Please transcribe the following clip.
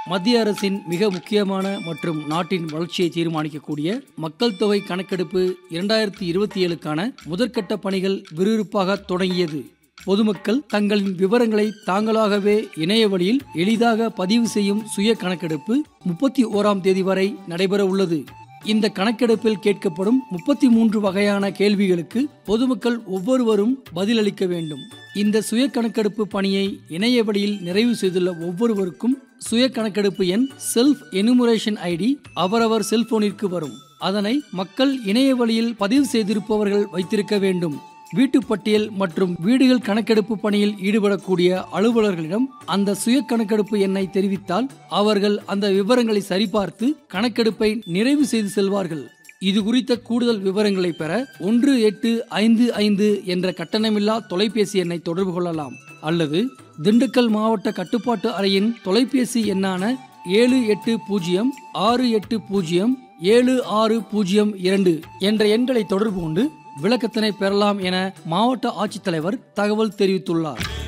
மத்திய அரசின் மிக முக்கியமான மற்றும் நாட்டின் வளர்ச்சியை தீர்மானிக்கக்கூடிய மக்கள் தொகை கணக்கெடுப்பு இரண்டாயிரத்தி இருபத்தி ஏழுக்கான முதற்கட்ட பணிகள் விறுவிறுப்பாக தொடங்கியது பொதுமக்கள் தங்களின் விவரங்களை தாங்களாகவே இணைய வழியில் எளிதாக பதிவு செய்யும் சுய கணக்கெடுப்பு முப்பத்தி ஓராம் தேதி வரை நடைபெற உள்ளது இந்த கணக்கெடுப்பில் கேட்கப்படும் முப்பத்தி மூன்று வகையான கேள்விகளுக்கு பொதுமக்கள் ஒவ்வொருவரும் பதிலளிக்க வேண்டும் இந்த சுய கணக்கெடுப்பு பணியை இணைய வழியில் நிறைவு செய்துள்ள ஒவ்வொருவருக்கும் சுய கணக்கெடுப்பு எண் செல்ஃப் எனுமரேஷன் ஐடி அவரவர் செல்போனிற்கு வரும் அதனை மக்கள் இணைய வழியில் பதிவு செய்திருப்பவர்கள் வைத்திருக்க வேண்டும் வீட்டுப் பட்டியல் மற்றும் வீடுகள் கணக்கெடுப்பு பணியில் ஈடுபடக்கூடிய அலுவலர்களிடம் அந்த சுய கணக்கெடுப்பு எண்ணை தெரிவித்தால் அவர்கள் அந்த விவரங்களை சரிபார்த்து கணக்கெடுப்பை நிறைவு செய்து செல்வார்கள் இது குறித்த கூடுதல் விவரங்களை பெற ஒன்று எட்டு ஐந்து ஐந்து என்ற கட்டணமில்லா தொலைபேசி எண்ணை தொடர்பு கொள்ளலாம் அல்லது திண்டுக்கல் மாவட்ட கட்டுப்பாட்டு அறையின் தொலைபேசி எண்ணான ஏழு எட்டு பூஜ்ஜியம் ஆறு எட்டு பூஜ்ஜியம் ஏழு ஆறு பூஜ்ஜியம் இரண்டு என்ற எண்களை தொடர்பு கொண்டு விளக்கத்தினை பெறலாம் என மாவட்ட ஆட்சித்தலைவர் தகவல் தெரிவித்துள்ளார்